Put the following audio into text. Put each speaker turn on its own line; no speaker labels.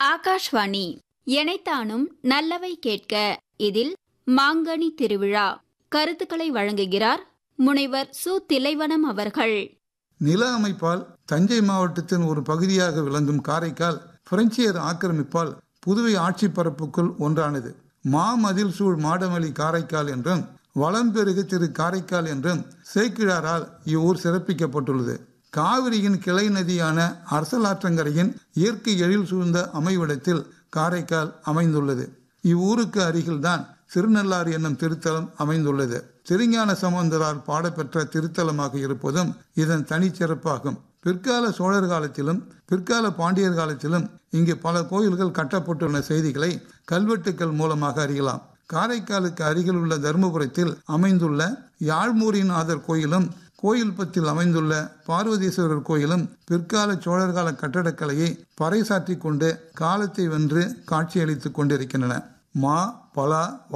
ஆகாஷ்வாணி எனைத்தானும் நல்லவை கேட்க இதில் மாங்கனி திருவிழா கருத்துக்களை வழங்குகிறார் முனைவர் சு திலைவனம் அவர்கள்
நில அமைப்பால் தஞ்சை மாவட்டத்தின் ஒரு பகுதியாக விளங்கும் காரைக்கால் பிரெஞ்சியர் ஆக்கிரமிப்பால் புதுவை ஆட்சி பரப்புக்குள் ஒன்றானது மாமதில் சூழ் மாடமலி காரைக்கால் என்றும் வளம்பெருகு திரு காரைக்கால் என்றும் சேக்கிழாரால் இவ்வூர் சிறப்பிக்கப்பட்டுள்ளது காவிரியின் கிளை நதியான அரசலாற்றங்கரையின் இயற்கை எழில் சூழ்ந்த அமைவிடத்தில் காரைக்கால் அமைந்துள்ளது இவ்வூருக்கு அருகில்தான் திருநள்ளாறு என்னும் திருத்தலம் அமைந்துள்ளது திருஞான சம்பந்தரால் பாடப்பெற்ற திருத்தலமாக இருப்பதும் இதன் தனிச்சிறப்பாகும் பிற்கால சோழர் காலத்திலும் பிற்கால பாண்டியர் காலத்திலும் இங்கு பல கோயில்கள் கட்டப்பட்டுள்ள செய்திகளை கல்வெட்டுக்கள் மூலமாக அறியலாம் காரைக்காலுக்கு அருகில் உள்ள தருமபுரத்தில் அமைந்துள்ள யாழ்மூரிநாதர் கோயிலும் கோயில்பத்தில் அமைந்துள்ள பார்வதீஸ்வரர் கோயிலும் பிற்கால சோழர்கால கட்டடக்கலையை பறைசாற்றி கொண்டு காலத்தை வென்று காட்சியளித்துக் கொண்டிருக்கின்றன மா பலா